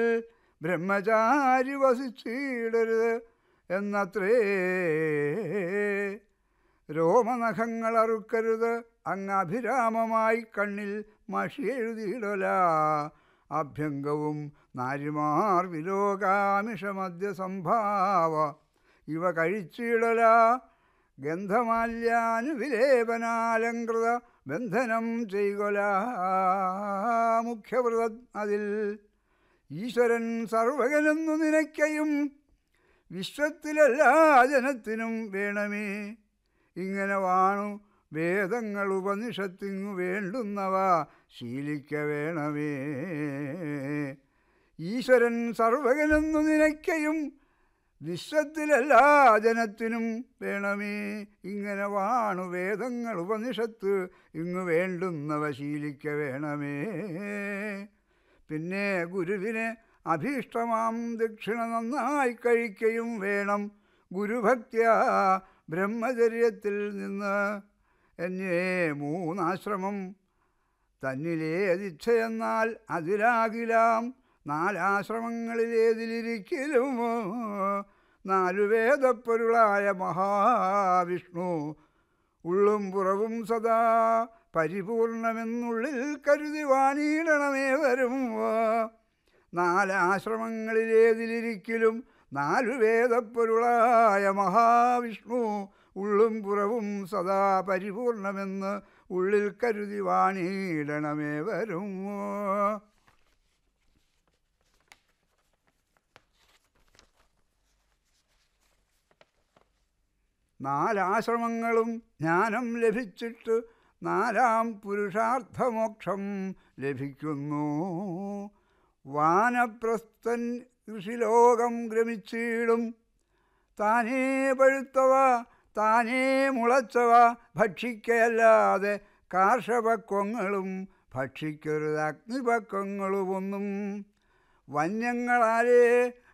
ബ്രഹ്മചാരി വസിച്ചിടരുത് എന്നത്രേ രോമനഖങ്ങൾ അറുക്കരുത് അങ്ങ് അഭിരാമമായി കണ്ണിൽ മഷി എഴുതിയിടല അഭ്യംഗവും നാരിമാർ വിലോകാമിഷമദ്യ സംഭാവ ഇവ കഴിച്ചിടല ഗന്ധമാല്യാനുവിലേപനാലങ്കൃത ബന്ധനം ചെയ്കൊല മുഖ്യവ്രത അതിൽ ഈശ്വരൻ സർവകനെന്നു നിനയ്ക്കയും വിശ്വത്തിലെല്ലാ ജനത്തിനും വേണമേ ഇങ്ങനെ വാണു വേദങ്ങൾ ഉപനിഷത്തിങ്ങു വേണ്ടുന്നവ ശീലിക്ക വേണമേ ഈശ്വരൻ സർവകനെന്നു നിനയ്ക്കയും വിശ്വത്തിലെല്ലാ ജനത്തിനും വേണമേ ഇങ്ങനെ വാണു വേദങ്ങൾ ഉപനിഷത്ത് ഇങ്ങു വേണ്ടുന്നവ ശീലിക്ക വേണമേ പിന്നെ ഗുരുവിനെ അഭീഷ്ടമാം ദക്ഷിണ നന്നായി കഴിക്കയും വേണം ഗുരുഭക്തിയ ബ്രഹ്മചര്യത്തിൽ നിന്ന് എന്നെ മൂന്നാശ്രമം തന്നിലേതിച്ഛയെന്നാൽ അതിലാകിലാം നാലാശ്രമങ്ങളിലേതിലിരിക്കലും നാലു വേദപ്പൊരുളായ മഹാവിഷ്ണു ഉള്ളും പുറവും സദാ പരിപൂർണമെന്നുള്ളിൽ കരുതി വാണിയിടണമേ വരും നാലാശ്രമങ്ങളിലേതിലിരിക്കലും നാലു വേദപ്പൊരുളായ മഹാവിഷ്ണു ഉള്ളും പുറവും സദാ പരിപൂർണമെന്ന് ഉള്ളിൽ കരുതി വാണിയിടണമേ വരും നാലാശ്രമങ്ങളും ജ്ഞാനം ലഭിച്ചിട്ട് നാലാം പുരുഷാർത്ഥമോക്ഷം ലഭിക്കുന്നു വാനപ്രസ്ഥൻ ഋഷിലോകം ഗ്രമിച്ചിടും താനേ പഴുത്തവ താനേ മുളച്ചവ ഭക്ഷിക്കയല്ലാതെ കാർഷപക്വങ്ങളും ഭക്ഷിക്കരുത് അഗ്നിപക്വങ്ങളുമൊന്നും വന്യങ്ങളാലേ